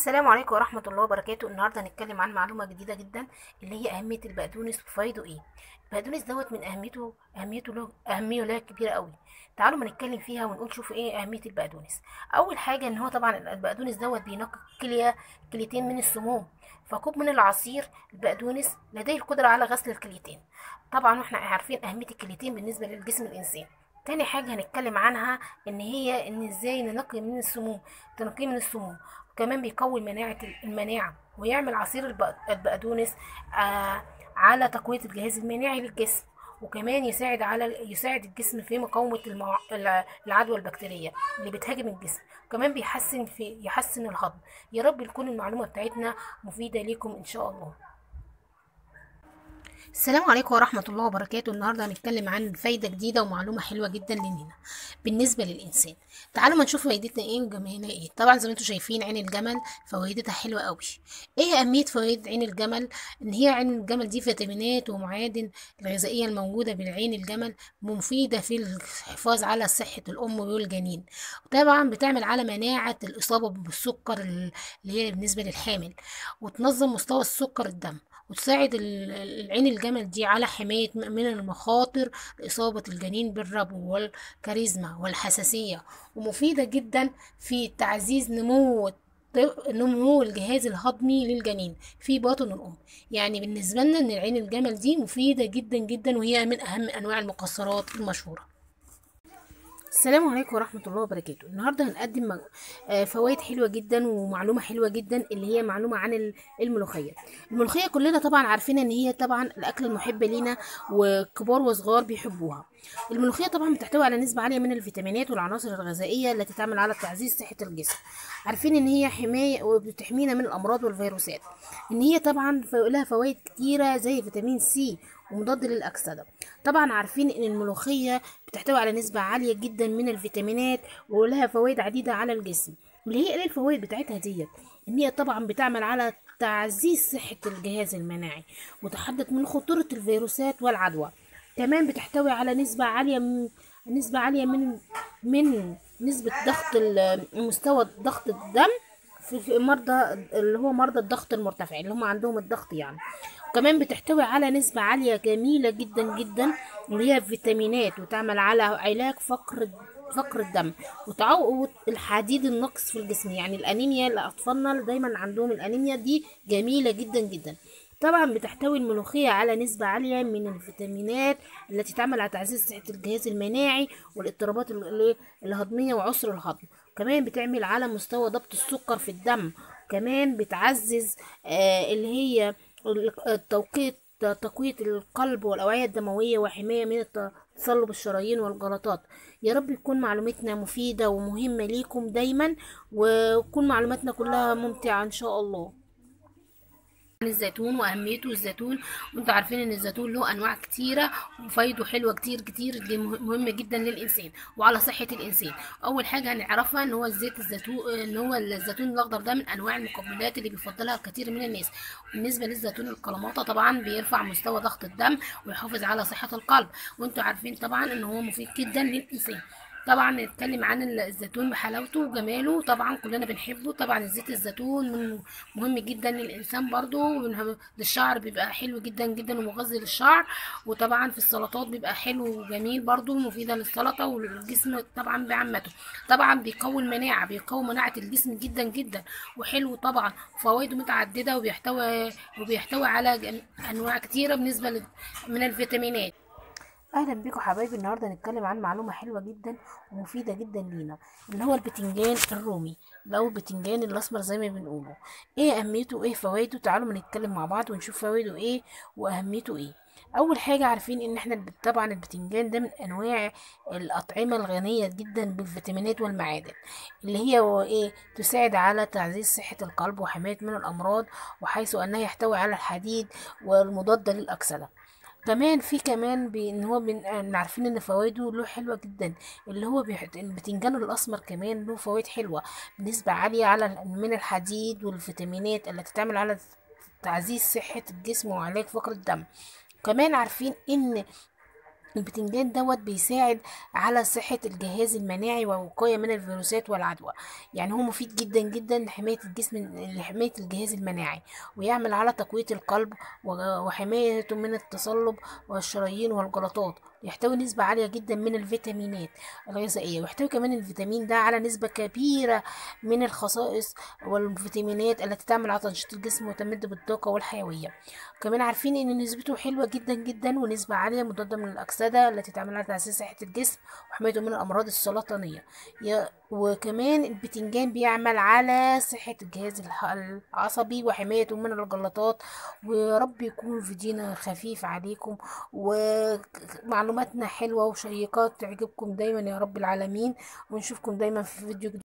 السلام عليكم ورحمة الله وبركاته النهاردة هنتكلم عن معلومة جديدة جدا اللي هي أهمية البقدونس وفوائده إيه البقدونس دوت من أهميته أهميته له أهمية له كبيرة قوي تعالوا ما نتكلم فيها ونقول شوفوا إيه أهمية البقدونس أول حاجة إن هو طبعا البقدونس دوت بينقي الكلية كليتين من السموم فكوب من العصير البقدونس لديه القدرة على غسل الكليتين طبعا واحنا عارفين أهمية الكليتين بالنسبة للجسم الإنسان تاني حاجة هنتكلم عنها ان هي ان ازاي ننقي من السموم تنقيه من السموم وكمان بيقوي مناعة المناعة ويعمل عصير البق- البقدونس آه على تقوية الجهاز المناعي للجسم وكمان يساعد على يساعد الجسم في مقاومة المع... الع- العدوى البكتيرية اللي بتهاجم الجسم وكمان بيحسن في يحسن الهضم يا رب تكون المعلومة بتاعتنا مفيدة ليكم ان شاء الله السلام عليكم ورحمة الله وبركاته النهاردة هنتكلم عن فايدة جديدة ومعلومة حلوة جدا لنا بالنسبة للإنسان تعالوا ما نشوف فايدتنا ايه وجمالنا ايه طبعا زي ما انتم شايفين عين الجمل فوائدتها حلوة قوي ايه أهمية فوائد عين الجمل ان هي عين الجمل دي فيتامينات ومعادن الغذائية الموجودة بالعين الجمل مفيدة في الحفاظ على صحة الأم والجنين وطبعا بتعمل على مناعة الإصابة بالسكر اللي هي بالنسبة للحامل وتنظم مستوى السكر الدم وتساعد ال- العين الجمل دي على حماية م- من المخاطر لإصابة الجنين بالربو والكاريزما والحساسية ومفيدة جدا في تعزيز نمو الط- نمو الجهاز الهضمي للجنين في باطن الأم يعني بالنسبة لنا إن العين الجمل دي مفيدة جدا جدا وهي من أهم أنواع المكسرات المشهورة السلام عليكم ورحمة الله وبركاته النهاردة هنقدم مج- آه، فوائد حلوة جدا ومعلومة حلوة جدا اللي هي معلومة عن ال- الملوخية الملوخية كلنا طبعا عارفين ان هي طبعا الأكل المحب لينا وكبار وصغار بيحبوها الملوخية طبعا بتحتوي على نسبة عالية من الفيتامينات والعناصر الغذائية التي تعمل على تعزيز صحة الجسم عارفين ان هي حماية وبتحمينا من الأمراض والفيروسات ان هي طبعا ف- لها فوائد كتيرة زي فيتامين سي ومضاد للأكسدة طبعا عارفين ان الملوخية بتحتوي على نسبة عالية جدا من الفيتامينات ولها فوائد عديدة على الجسم اللي هي ايه الفوائد بتاعتها ديت ان هي طبعا بتعمل على تعزيز صحة الجهاز المناعي وتحدث من خطورة الفيروسات والعدوى كمان بتحتوي على نسبة عالية من نسبة عالية من من نسبة ضغط ال- مستوى ضغط الدم في في مرضى اللي هو مرضى الضغط المرتفع اللي هم عندهم الضغط يعني وكمان بتحتوي على نسبة عالية جميلة جدا جدا اللي هي فيتامينات وتعمل على علاج فقر فقر الدم وتعوض الحديد النقص في الجسم يعني الأنيميا لأطفالنا اللي دايما عندهم الأنيميا دي جميلة جدا جدا طبعا بتحتوي الملوخية على نسبة عالية من الفيتامينات التي تعمل على تعزيز صحة الجهاز المناعي والاضطرابات ال- الهضمية وعسر الهضم كمان بتعمل على مستوى ضبط السكر في الدم كمان بتعزز آه اللي هي التوقيت تقوية القلب والأوعية الدموية وحماية من الت- تصلب الشرايين والجلطات يا رب يكون معلوماتنا مفيدة ومهمة ليكم دايما وتكون معلوماتنا كلها ممتعة إن شاء الله عن الزيتون واهميته الزيتون وانتوا عارفين ان الزيتون له انواع كتيره وفايده حلوه كتير كتير دي مه- مهمه جدا للانسان وعلى صحه الانسان اول حاجه هنعرفها ان هو الزيت الزيتون ان هو الزيتون الاخضر ده من انواع المقبلات اللي بيفضلها كتير من الناس بالنسبه للزيتون الكلاماتا طبعا بيرفع مستوى ضغط الدم ويحافظ على صحه القلب وانتوا عارفين طبعا ان هو مفيد جدا للانسان طبعا نتكلم عن الزيتون بحلاوته وجماله طبعا كلنا بنحبه طبعا زيت الزيتون من مهم جدا للانسان برضو ومن- للشعر بيبقى حلو جدا جدا ومغذي للشعر وطبعا في السلطات بيبقى حلو وجميل برضو مفيدة للسلطة والجسم طبعا بعمته طبعا بيقوي المناعة بيقوي مناعة الجسم جدا جدا وحلو طبعا وفوائده متعددة وبيحتوي وبيحتوي على جم- انواع كتيرة بالنسبة لل- من الفيتامينات اهلا بيكم حبايبي النهارده هنتكلم عن معلومه حلوه جدا ومفيده جدا لينا اللي هو البتنجان الرومي او البتنجان الاسمر زي ما بنقوله ايه اهميته وايه فوائده تعالوا ما نتكلم مع بعض ونشوف فوائده ايه واهميته ايه اول حاجه عارفين ان احنا الب- طبعا البتنجان ده من انواع الاطعمه الغنيه جدا بالفيتامينات والمعادن اللي هي هو ايه تساعد على تعزيز صحه القلب وحمايه من الامراض وحيث انها يحتوي على الحديد والمضاد للاكسده كمان في كمان بان هو بن... إن عارفين ان فوائده له حلوه جدا اللي هو بيح... البتنجان الاسمر كمان له فوائد حلوه بنسبه عاليه على من الحديد والفيتامينات التي تعمل على تعزيز صحه الجسم وعلاج فقر الدم كمان عارفين ان البتنجان دوت بيساعد على صحة الجهاز المناعي والوقاية من الفيروسات والعدوى يعني هو مفيد جدا جدا لحماية الجسم لحماية الجهاز المناعي ويعمل على تقوية القلب و- وحمايته من التصلب والشرايين والجلطات يحتوي نسبة عالية جدا من الفيتامينات الغذائية ويحتوي كمان الفيتامين ده على نسبة كبيرة من الخصائص والفيتامينات التي تعمل على تنشيط الجسم وتمد بالطاقة والحيوية كمان عارفين ان نسبته حلوة جدا جدا ونسبة عالية مضادة من الأكسدة التي تعمل على تعزيز صحة الجسم وحمايته من الأمراض السرطانية يا- وكمان البتنجان بيعمل على صحة الجهاز الح- العصبي وحمايته من الجلطات ويا رب يكون فيديونا خفيف عليكم ومعلوماتنا حلوة وشيقات تعجبكم دايما يا رب العالمين ونشوفكم دايما في فيديو جديد